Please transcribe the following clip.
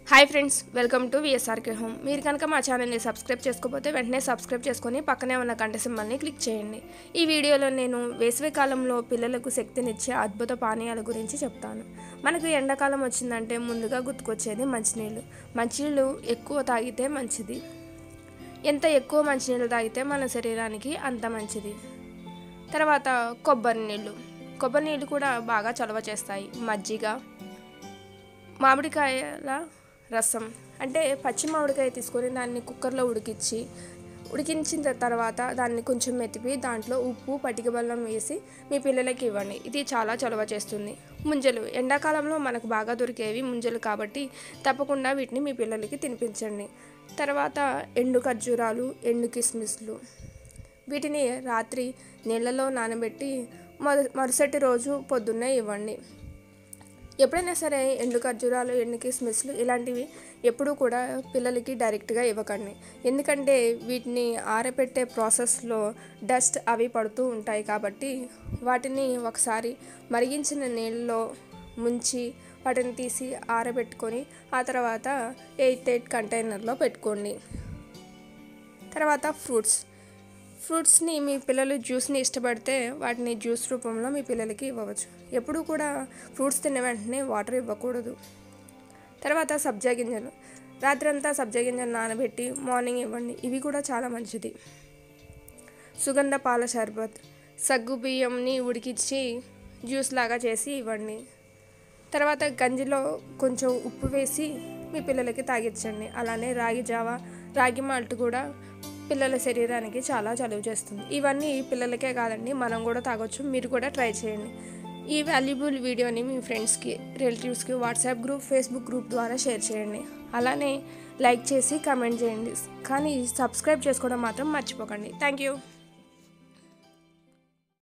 hi friends welcome to VSRK home మీరు కనుక మా ఛానల్ని సబ్స్క్రైబ్ చేసుకోకపోతే వెంటనే సబ్స్క్రైబ్ చేసుకొని పక్కనే ఉన్న గంట సింబల్ని క్లిక్ చేయండి ఈ వీడియోలో నేను వేసవి కాలంలో పిల్లలకు శక్తినిచ్చే అద్భుత పానీయాల గురించి చెప్తాను మనకు ఎండాకాలం వచ్చిందంటే ముందుగా గుర్తుకొచ్చేది మంచినీళ్ళు మంచినీళ్ళు ఎక్కువ తాగితే మంచిది ఎంత ఎక్కువ మంచినీళ్ళు తాగితే మన శరీరానికి అంత మంచిది తర్వాత కొబ్బరి నీళ్ళు కొబ్బరి నీళ్ళు కూడా బాగా చలవ చేస్తాయి మజ్జిగ మామిడికాయల రసం అంటే పచ్చి మామిడికాయ తీసుకొని దాన్ని కుక్కర్లో ఉడికించి ఉడికించిన తర్వాత దాన్ని కొంచెం మెతిపి దాంట్లో ఉప్పు పటిక బెల్లం వేసి మీ పిల్లలకి ఇవ్వండి ఇది చాలా చొలవ చేస్తుంది ముంజలు ఎండాకాలంలో మనకు బాగా దొరికేవి ముంజలు కాబట్టి తప్పకుండా వీటిని మీ పిల్లలకి తినిపించండి తర్వాత ఎండు ఖర్జూరాలు ఎండు కిస్మిస్లు వీటిని రాత్రి నీళ్ళలో నానబెట్టి మొద మరుసటి రోజు పొద్దున్నే ఇవ్వండి ఎప్పుడైనా సరే ఎండు ఖర్జూరాలు ఎండు కిస్మిస్లు ఇలాంటివి ఎప్పుడూ కూడా పిల్లలకి డైరెక్ట్గా ఇవ్వకండి ఎందుకంటే వీటిని ఆరబెట్టే ప్రాసెస్లో డస్ట్ అవి పడుతూ ఉంటాయి కాబట్టి వాటిని ఒకసారి మరిగించిన నీళ్ళలో ముంచి వాటిని తీసి ఆరబెట్టుకొని ఆ తర్వాత ఎయిట్ ఎయిట్ కంటైనర్లో పెట్టుకోండి తర్వాత ఫ్రూట్స్ ఫ్రూట్స్ని మీ పిల్లలు జ్యూస్ని ఇష్టపడితే వాటిని జ్యూస్ రూపంలో మీ పిల్లలకి ఇవ్వవచ్చు ఎప్పుడూ కూడా ఫ్రూట్స్ తిన్న వెంటనే వాటర్ ఇవ్వకూడదు తర్వాత సబ్జా గింజలు రాత్రంతా సబ్జా గింజలు నానబెట్టి మార్నింగ్ ఇవ్వండి ఇవి కూడా చాలా మంచిది సుగంధ పాల షర్బత్ సగ్గు బియ్యంని ఉడికించి జ్యూస్ లాగా చేసి ఇవ్వండి తర్వాత గంజిలో కొంచెం ఉప్పు వేసి మీ పిల్లలకి తాగించండి అలానే రాగి జావ రాగి మాల్ట్ కూడా పిల్లల శరీరానికి చాలా చలువ చేస్తుంది ఇవన్నీ పిల్లలకే కాదండి మనం కూడా తాగొచ్చు మీరు కూడా ట్రై చేయండి ఈ వాల్యుబుల్ వీడియోని మీ ఫ్రెండ్స్కి రిలేటివ్స్కి వాట్సాప్ గ్రూప్ ఫేస్బుక్ గ్రూప్ ద్వారా షేర్ చేయండి అలానే లైక్ చేసి కమెంట్ చేయండి కానీ సబ్స్క్రైబ్ చేసుకోవడం మాత్రం మర్చిపోకండి థ్యాంక్ యూ